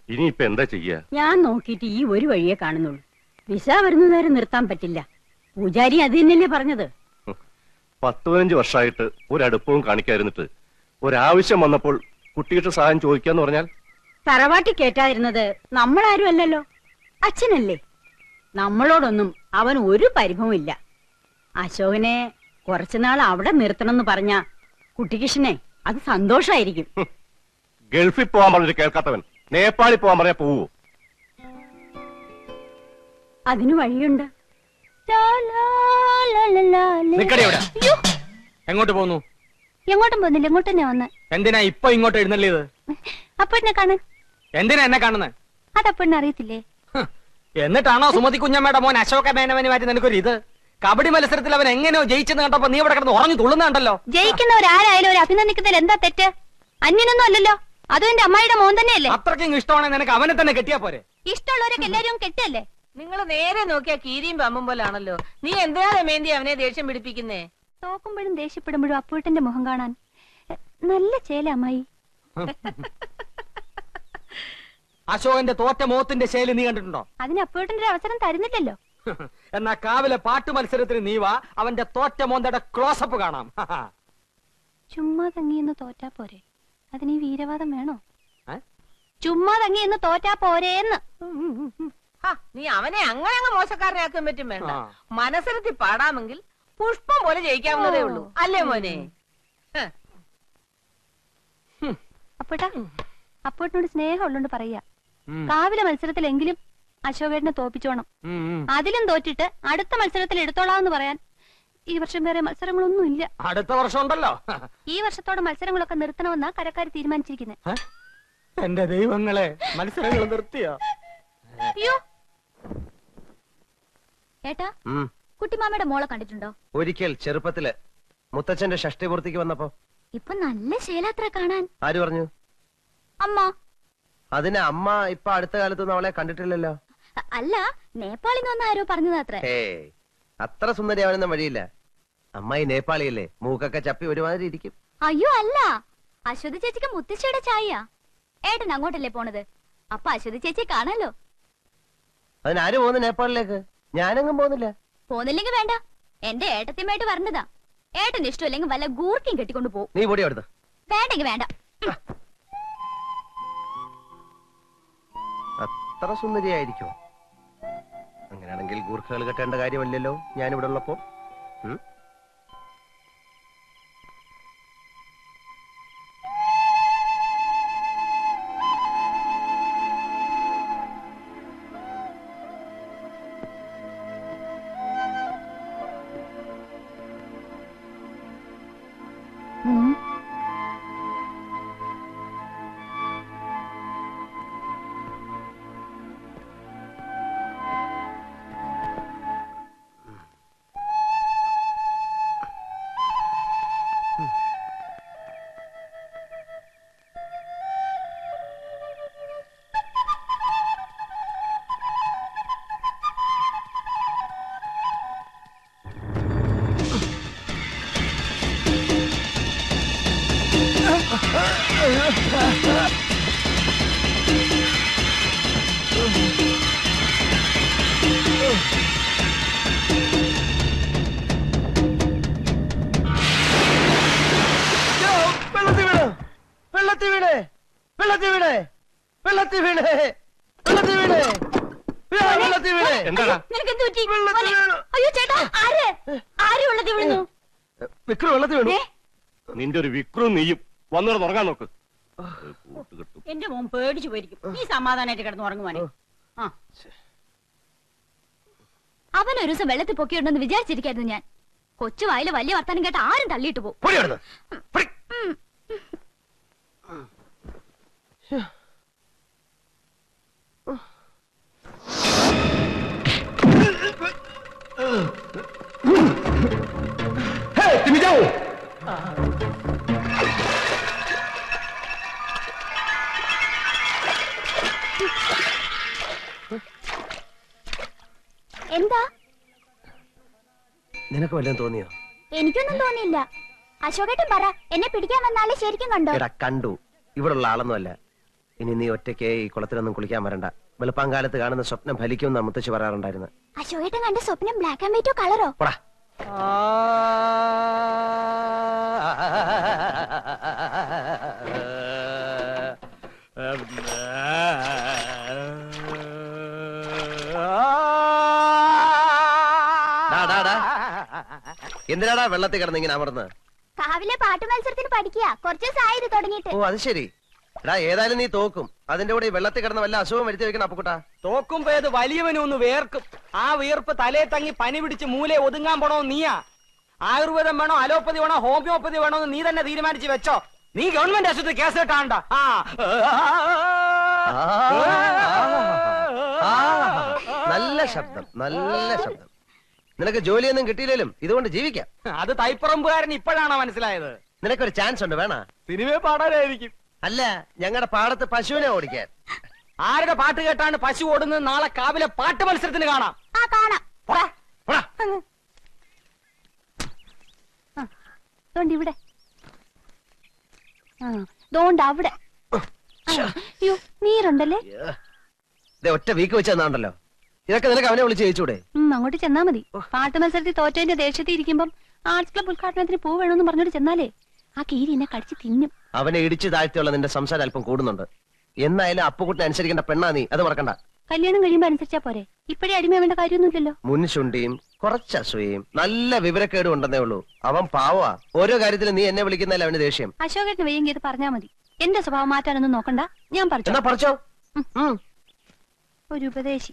ഇനിയിപ്പൊ എന്താ ചെയ്യാ ഞാൻ നോക്കിയിട്ട് ഈ ഒരു വഴിയേ കാണുന്നുള്ളൂ വിസ വരുന്നതുവരെ നിർത്താൻ പറ്റില്ല പൂജാരി അത് തന്നെയല്ലേ പറഞ്ഞത് പത്ത് പതിനഞ്ച് വർഷമായിട്ട് ഒരടുപ്പവും കാണിക്കാതിരുന്നിട്ട് ഒരാവശ്യം വന്നപ്പോൾ കുട്ടിയുടെ സഹായം ചോദിക്കാന്ന് പറഞ്ഞാൽ തറവാട്ടി കേറ്റാതിരുന്നത് നമ്മളാരും അല്ലല്ലോ അച്ഛനല്ലേ നമ്മളോടൊന്നും അവൻ ഒരു പരിഭവം ഇല്ല അശോകനെ കുറച്ചുനാൾ അവിടെ നിർത്തണമെന്ന് പറഞ്ഞ കുട്ടികൃഷ്ണനെ അത് സന്തോഷായിരിക്കും ഗൾഫിൽ പോകാൻ പറഞ്ഞിട്ട് കേൾക്കാത്തവൻ നേപ്പാളിൽ പോകാൻ പറഞ്ഞാൽ പോവോ അതിന് വഴിയുണ്ട് നിക്കടി അവിടെ എങ്ങോട്ട് പോന്നു എങ്ങോട്ടും പോകുന്നില്ല എങ്ങോട്ട് തന്നെ വന്ന് എന്തിനാ ഇപ്പൊ ഇങ്ങോട്ട് എഴുന്നള്ളിയത് അപ്പോഴിനെ കാണാൻ എന്തിനാ എന്നെ കാണുന്നത് അതപ്പോഴിനെ അറിയത്തില്ലേ എന്നിട്ടാണോ സുമതി കുഞ്ഞമ്മയുടെ മോൻ അശോക മേനവന് മാറ്റി നിനക്കൊരു ഇത് കബഡി മത്സരത്തിൽ അവൻ എങ്ങനെയോ ജയിച്ചെന്ന് കണ്ടപ്പോ നീ ഇവിടെ കിടന്ന് ഉറങ്ങി തുള്ളുന്നുണ്ടല്ലോ ജയിക്കുന്നവരാരായാലും ഒരു അഭിനന്ദിക്കുന്നതിൽ എന്താ തെറ്റ് അന്യനൊന്നും അല്ലല്ലോ അതും എന്റെ അമ്മായിയുടെ മോൻ തന്നെയല്ലേ അത്രയ്ക്കും ഇഷ്ടമാണെങ്കിൽ നിനക്ക് അവനെ തന്നെ കെട്ടിയാ പോരെ ഇഷ്ടമുള്ളവരൊക്കെ എല്ലാരും കെട്ടല്ലേ നിങ്ങൾ നേരെ നോക്കിയാ കീരിയും പമ്പും പോലാണല്ലോ നീ എന്തിനാ രമേന്തി അവനെ ദേഷ്യം പിടിപ്പിക്കുന്നേ തോക്കുമ്പോഴും ദേഷ്യപ്പെടുമ്പോഴും അപ്പൂട്ടന്റെ മുഖം കാണാൻ എ, നല്ല ചേല അമ്മായി അശോകന്റെ തോറ്റ മോത്തിന്റെ ശൈലി നീ കണ്ടിട്ടുണ്ടോ അതിന് അപ്പൂട്ടന്റെ ഒരു അവസരം തരുന്നില്ലല്ലോ എന്നാ കാവിലെ പാട്ട് മത്സരത്തിന് നീ വാ അവന്റെ തോറ്റ മോന്തയുടെ ക്ലോസപ്പ് കാണാം ചുമ്മാ തങ്ങിയെന്ന് തോറ്റാ പോരെ അതിന് ഈ വീരവാദം വേണോ ഏ? ചുമ്മാ തങ്ങിയെന്ന് തോറ്റാ പോരേന്ന് ഹാ, നീ അവനെ അങ്ങനെ അങ്ങ് മോശക്കാരനാക്കാൻ പറ്റും വേണ്ട ആ. മനസ്സിലത്തി പാടാമെങ്കിൽ പുഷ്പം പോലെ ജയിക്കാവുന്നതേ ഉള്ളൂ അല്ലേ മോനെ ഹ്, അപ്പൂട്ടാ അപ്പൂട്ടിനോട് സ്നേഹം ഉള്ളോണ്ട് പറയാ ഉം. കാവിലെ മത്സരത്തിലെങ്കിലും അശോകേട്ടനെ തോപ്പിച്ചോണം ഉം, ഉം. അതിലും തോറ്റിട്ട് അടുത്ത മത്സരത്തിൽ എടുത്തോളാന്ന് പറയാൻ ഈ വർഷം വേറെ മത്സരങ്ങളൊന്നും ഇല്ല അടുത്ത വർഷം ഉണ്ടല്ലോ ഈ വർഷത്തോടെ മത്സരങ്ങളൊക്കെ നിർത്തണമെന്നാ കരക്കാർ തീരുമാനിച്ചിരിക്കുന്നത് ഏ? എന്റെ ദൈവങ്ങളെ മത്സരങ്ങൾ നിർത്തിയോ അയ്യോ ഏട്ടാ കുട്ടിമാമയുടെ മോളെ കണ്ടിട്ടുണ്ടോ ഒരിക്കൽ ചെറുപ്പത്തില് മുത്തച്ഛന്റെ ഷഷ്ടിപൂർത്തിക്ക് വന്നപ്പോ ഇപ്പൊ നല്ല ശേലാത്ര കാണാൻ ആര് പറഞ്ഞു അമ്മ അതിന് അമ്മ ഇപ്പൊ അടുത്ത കാലത്തൊന്നും അവളെ കണ്ടിട്ടില്ലല്ലോ അ- അല്ല നേപ്പാളിൽ നിന്ന് ആരോ പറഞ്ഞതാത്രേ ഏ അത്ര സുന്ദരിയാവാനൊന്നും വഴിയില്ല അമ്മായി നേപ്പാളിയല്ലേ മൂക്കൊക്കെ ചപ്പി ഒരുമാതിരി ഇരിക്കും അയ്യോ അല്ല അശ്വതി ചേച്ചിക്ക് മുത്തശ്ശിയുടെ ചായ ഏട്ടൻ അങ്ങോട്ടല്ലേ പോണത് അപ്പൊ അശ്വതി ചേച്ചിയെ കാണാലോ അതിനാര് പോകുന്നു നേപ്പാളിലേക്ക് ഞാനെങ്ങും പോകുന്നില്ല പോന്നില്ലെങ്കിൽ വേണ്ട എന്റെ ഏട്ടത്തിയുമായിട്ട് വരണ്ടതാ ഏട്ടൻ ഇഷ്ടമില്ലെങ്കിൽ വല്ല ഗൂർക്കയും കെട്ടിക്കൊണ്ട് പോകും നീ പൊടി അവിടുന്ന് വേണ്ടെങ്കിൽ വേണ്ട അത്ര സുന്ദരിയായിരിക്കോ അങ്ങനെയാണെങ്കിൽ ഗൂർഖകൾ കെട്ടേണ്ട കാര്യമല്ലല്ലോ ഞാനിവിടെ ഉള്ളപ്പോ ഉം? ഉം. വെള്ളത്തിൽ വീണ് വെള്ളത്തിൽ വീണ് വെള്ളത്തിൽ വീണ് വെള്ളത്തിൽ വീണ് വെള്ളത്തിൽ വീണ് വീണ്, വെള്ളത്തിൽ വീണ് എന്താടാ നിനക്കെന്ത് പറ്റി വെള്ളത്തിൽ മോനെ, വീണു. അയ്യോ ചേട്ടാ ആര് ആര് വെള്ളത്തിൽ വീഴുന്നു വിക്രം വെള്ളത്തിൽ വീണു നിന്റെ ഒരു വിക്രവും നീയും വന്നിടന്ന് ഉറങ്ങാൻ നോക്ക് കൂട്ടുകെട്ടും എന്റെ മോൻ പേടിച്ചു പോയിരിക്കും നീ സമാധാനായിട്ട് കിടന്ന് ഉറങ്ങുവാനെ ആ അവൻ ഒരു ദിവസം വെള്ളത്തിൽ പൊക്കിയുണ്ടെന്ന് വിചാരിച്ചിരിക്കായിരുന്നു ഞാൻ കൊച്ചു വായില് വലിയ വർത്താനം കേട്ട് ആരും തള്ളിയിട്ട് പോകും പൊടി അവിടുന്ന് പൊടി. എന്താ നിനക്ക് വല്ലതും തോന്നിയോ എനിക്കൊന്നും തോന്നിയില്ല അശോകേട്ടൻ പറ എന്നെ പിടിക്കാൻ വന്നാലേ ശരിക്കും കണ്ടോ എടാ കണ്ടു ഇവിടുള്ള ആളൊന്നുമല്ല ഇനി നീ ഒറ്റയ്ക്ക് ഈ കുളത്തിലൊന്നും കുളിക്കാൻ വരണ്ട വെളുപ്പാങ്കാലത്ത് കാണുന്ന സ്വപ്നം ഫലിക്കുമെന്ന് മുത്തശ്ശി പറയാറുണ്ടായിരുന്നു അശോകേട്ടൻ കണ്ട സ്വപ്നം ബ്ലാക്ക് ആൻഡ് വൈറ്റോ കളറോ പോടാ ഡാ, ഡാ, ഡാ. എന്തിനാടാ വെള്ളത്തിൽ കിടന്ന് ഇങ്ങനെ അമർന്ന് കാവിലെ പാട്ട് മത്സരത്തിന് പഠിക്കുക കുറച്ച് ദിവസമായി ഇത് തുടങ്ങിയിട്ട് ഓ അത് ശരി എടാ ഏതായാലും നീ തോക്കും അതിന്റെ കൂടെ ഈ വെള്ളത്തിൽ കിടന്ന് വല്ല അസുഖം വരുത്തി വെക്കണം അപ്പുക്കുട്ടാ തോക്കുമ്പോ ഏത് വലിയവനും ഒന്ന് വേർക്കും ആ വീർപ്പ് തലേ തങ്ങി പനി പിടിച്ച് മൂലെ ഒതുങ്ങാൻ പോണോ നീയാ ആയുർവേദം വേണോ അലോപ്പതി വേണോ ഹോമിയോപ്പതി വേണോ എന്ന് നീ തന്നെ തീരുമാനിച്ച് വെച്ചോ നീ ഗവൺമെന്റ് ആശുപത്രി കേസ് കിട്ടാണ്ട ആ ആ, നല്ല ശബ്ദം നല്ല ശബ്ദം നിനക്ക് ജോലിയൊന്നും കിട്ടിയില്ലേലും ഇതുകൊണ്ട് ജീവിക്കാം അത് തൈപ്പറമ്പുകാരൻ ഇപ്പോഴാണ് മനസ്സിലായത് നിനക്കൊരു ചാൻസ് ഉണ്ട് വേണ സിനിമയെ പാടാനായിരിക്കും അല്ല ഞങ്ങളുടെ പാടത്ത് പശുവിനെ ഓടിക്കാൻ ആരുടെ പാട്ട് കേട്ടാണ് പശു ഓടുന്നത് നാളെ കാവിലെ പാട്ട് മത്സരത്തിന് കാണാം ആ കാണാം പോടാ, പോടാ. ദോണ്ട് ഇവിടെ ആ ദോണ്ട് അവിടെ ആ, അയ്യോ നീരുണ്ടല്ലേ ദേ ഒറ്റ വീക്ക് വെച്ച് തന്നാണ്ടല്ലോ ഇതൊക്കെ നിനക്ക് അവനെ വിളിച്ച് ജയിച്ചൂടെ ഉം, അങ്ങോട്ട് ചെന്നാ മതി പാട്ട് മത്സരത്തിൽ തോറ്റേന്റെ ദേഷ്യത്തിൽ ഇരിക്കുമ്പം ആർട്സ് ക്ലബ് ഉദ്ഘാടനത്തിന് പൂ വേണമെന്ന് പറഞ്ഞോട്ട് ചെന്നാലേ ആ കീരി എന്നെ കടിച്ച് തിന്നും അവനെ ഇടിച്ച് താഴ്ത്തിയുള്ള നിന്റെ സംസാരം അല്പം കൂടുന്നുണ്ട് എന്നായാലും അപ്പുകുട്ടിനെ അനുസരിക്കേണ്ട പെണ്ണാ നീ അത് മറക്കണ്ട കല്യാണം കഴിയുമ്പോ അനുസരിച്ചാ പോരെ ഇപ്പഴേ അടിമ വേണ്ട കാര്യമൊന്നുമില്ലല്ലോ മുൻശുണ്ടിയും കുറച്ച് അസൂയയും നല്ല വിവരക്കേടും ഉണ്ടെന്നേ ഉള്ളൂ അവൻ പാവാ ഓരോ കാര്യത്തിലും നീ എന്നെ വിളിക്കുന്നതിൽ അവന് ദേഷ്യം അശോകേട്ടന് വയ്യെങ്കിൽ ഇത് പറഞ്ഞാ മതി എന്റെ സ്വഭാവം മാറ്റാനൊന്നും നോക്കണ്ട ഞാൻ പറഞ്ഞു എന്നാ പറിച്ചോ ഉം. ഒരു ഉപദേശി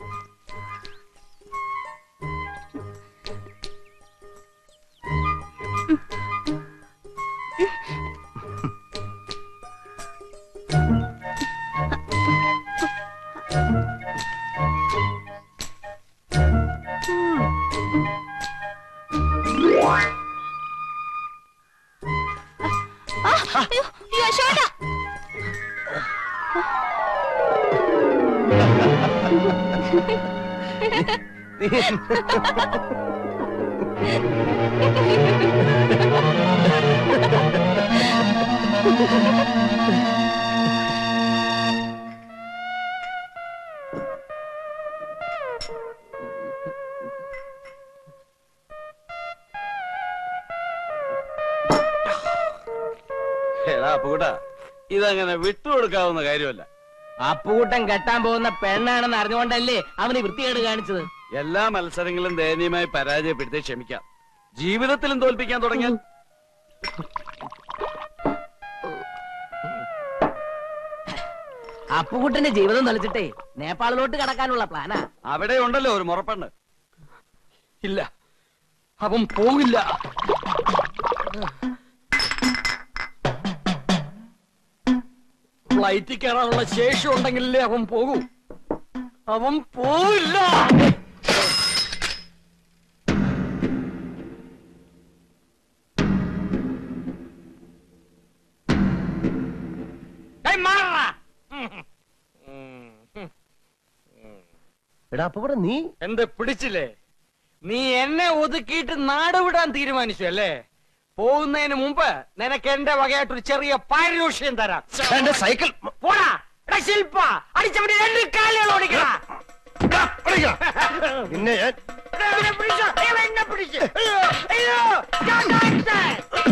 ആ, അയ്യോ, അയ്യോ, അശോകേട്ടാ. നീ- എടാ അപ്പുകൂട്ട ഇതങ്ങനെ വിട്ടുകൊടുക്കാവുന്ന കാര്യമല്ല അപ്പുകൂട്ടൻ കെട്ടാൻ പോകുന്ന പെണ്ണാണെന്ന് അറിഞ്ഞുകൊണ്ടല്ലേ അവന് വൃത്തികേട് കാണിച്ചത് എല്ലാ മത്സരങ്ങളും ദയനീയമായി പരാജയപ്പെടുത്തി ക്ഷമിക്കാം ജീവിതത്തിലും തോൽപ്പിക്കാൻ തുടങ്ങിയാൽ അപ്പുകൂട്ടന്റെ ജീവിതം തെളിച്ചിട്ടേ നേപ്പാളിലോട്ട് കടക്കാനുള്ള പ്ലാനാ അവിടെ ഉണ്ടല്ലോ ഒരു മുറപ്പെണ്ണ് ഇല്ല അവൻ പോകില്ല ഫ്ലൈറ്റിൽ കയറാനുള്ള ശേഷി ഉണ്ടെങ്കിലേ അവൻ പോകൂ അവൻ പോവില്ല ഏയ് മാറടാ. എടാ അപ്പുകൂടെ നീ എന്ത് പിടിച്ചില്ലേ നീ എന്നെ ഒതുക്കിയിട്ട് നാട് വിടാൻ തീരുമാനിച്ചു അല്ലേ പോകുന്നതിന് മുമ്പ് നിനക്ക് എന്റെ വകയായിട്ടൊരു ചെറിയ പാരിതോഷ്യം തരാം എന്റെ സൈക്കിൾ പോടാ എടാ ശില്പ അടിച്ചവന്റെ രണ്ട് കാലുകൾ ഓടിക്കടാ പിന്നെ ഞാൻ എടാ, ഇവനെ പിടിച്ചോ. ഇവൻ എന്നെ പിടിച്ച്. അയ്യോ, അയ്യോ, ഞാൻ താഴ്ത്തേ.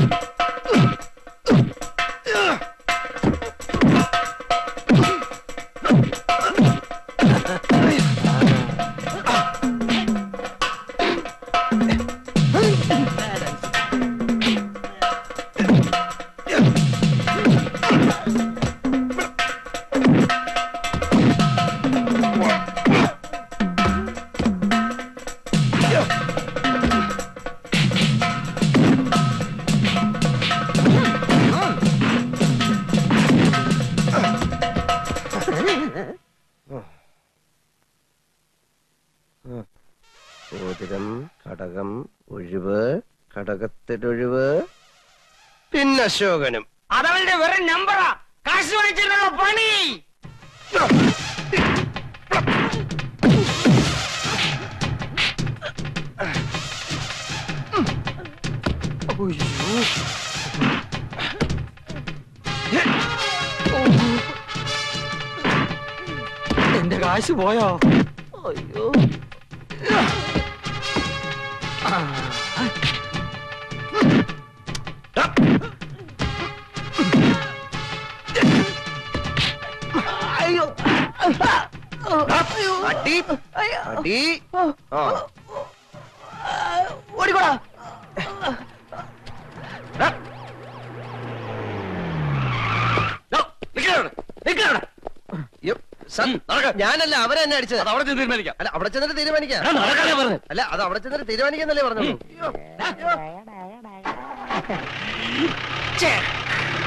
മോതിരം കടകം ഒഴിവ് കടകത്തിലൊഴിവ് പിന്നെ അശോകനും അതവന്റെ വെറും നമ്പറാ കാശ് വാങ്ങിച്ചിട്ടുള്ള പണി എന്റെ കാശ് പോയോ അയ്യോ അയ്യോ അടി അടി ആ ഓടിക്കോടാ യ്യോ, സർ, ഞാനല്ല അവരെ എന്നെ അടിച്ചത് അത് അവിടെ ചെന്ന് തീരുമാനിക്കാം അല്ല അവിടെ ചെന്നിട്ട് തീരുമാനിക്കാം നടക്കാനേ പറഞ്ഞു അല്ല അത് അവിടെ ചെന്നിട്ട് തീരുമാനിക്കാന്നല്ലേ പറഞ്ഞോളൂ ഛേ,